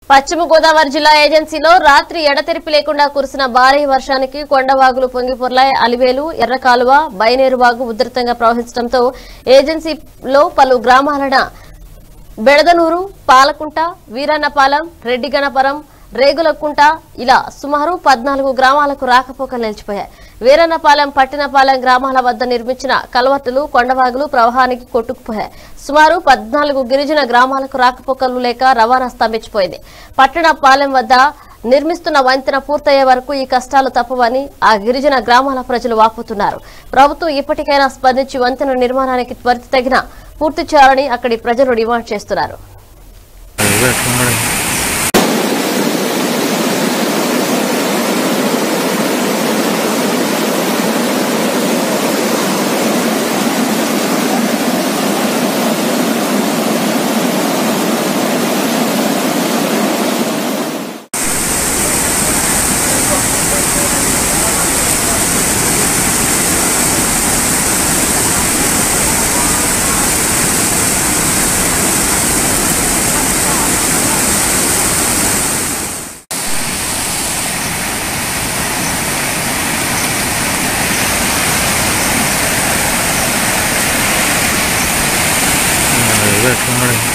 పశ్చిమ గోదావరి జిల్లా ఏజెన్సీలో రాత్రి ఎడతెరిపి లేకుండా కురిసిన భారీ వర్షానికి కొండవాగులు పొంగిపొర్లాయి అలివేలు ఎర్రకాలువ బైనేరువాగు ఉధృతంగా ప్రవహించడంతో ఏజెన్సీలో పలు గ్రామాలన బెడదనూరు పాలకుంట వీరన్నపాలెం రెడ్డిగణపురం రేగులకుంట ఇలా సుమారు పద్నాలుగు గ్రామాలకు రాకపోకలు నిలిచిపోయాయి వీరన్నపాలెం పట్టినపాలెం గ్రామాల వద్ద నిర్మించిన కలవట్టులు కొండవాగులు ప్రవాహానికి కొట్టుకుపోయాయి సుమారు పద్నాలుగు గిరిజన గ్రామాలకు రాకపోకలు లేక రవాణా స్తంభించిపోయింది పట్టణపాలెం వద్ద నిర్మిస్తున్న వంతెన పూర్తయ్యే వరకు ఈ కష్టాలు తప్పవని ఆ గిరిజన గ్రామాల ప్రజలు వాపోతున్నారు ప్రభుత్వం ఇప్పటికైనా స్పందించి వంతెన నిర్మాణానికి త్వరితగిన పూర్తి చేయాలని అక్కడి ప్రజలు డిమాండ్ చేస్తున్నారు అదిగో ఎట్లున్నాడు అదిగో ఎట్లున్నాడు